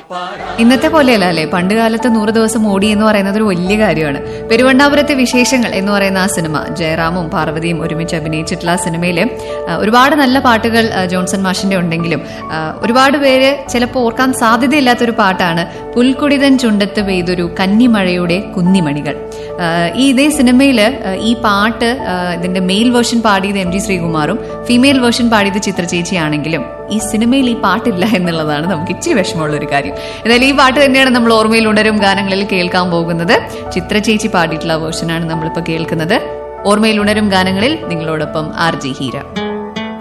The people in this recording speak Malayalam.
ഇന്നത്തെ പോലെയല്ല അല്ലേ പണ്ട് കാലത്ത് നൂറ് ദിവസം ഓടി എന്ന് പറയുന്നത് ഒരു വലിയ കാര്യമാണ് പെരുവണ്ണാപുരത്തെ വിശേഷങ്ങൾ എന്ന് പറയുന്ന ആ സിനിമ ജയറാമും പാർവതിയും ഒരുമിച്ച് അഭിനയിച്ചിട്ടുള്ള ആ സിനിമയിലെ ആ, ഒരുപാട് നല്ല പാട്ടുകൾ ആ, ജോൺസൺ മാഷിന്റെ ഉണ്ടെങ്കിലും ആ, ഒരുപാട് പേര് ചിലപ്പോൾ ഓർക്കാൻ സാധ്യതയില്ലാത്തൊരു പാട്ടാണ് പുൽക്കുടിതൻ ചുണ്ടത്ത് പെയ്തൊരു കന്നിമഴയുടെ കുന്നിമണികൾ ആ, ഈ ഇതേ സിനിമയില് ആ, ഈ പാട്ട് ആ, ഇതിന്റെ മെയിൽ വേർഷൻ പാടിയത് എം ജി ശ്രീകുമാറും ഫീമെയിൽ വേർഷൻ പാടിയത് ചിത്ര ചേച്ചിയാണെങ്കിലും ഈ സിനിമയിൽ ഈ പാട്ടില്ല എന്നുള്ളതാണ് നമുക്ക് ഇച്ചിരി വിഷമമുള്ള ഒരു കാര്യം എന്തായാലും ഈ പാട്ട് തന്നെയാണ് നമ്മൾ ഓർമ്മയിൽ ഉണരും ഗാനങ്ങളിൽ കേൾക്കാൻ പോകുന്നത് ചിത്ര ചേച്ചി പാടിയിട്ടുള്ള വേർഷനാണ് നമ്മളിപ്പോൾ കേൾക്കുന്നത് ഓർമ്മയിൽ ഉണരും ഗാനങ്ങളിൽ നിങ്ങളോടൊപ്പം ആർ ജി ഹീര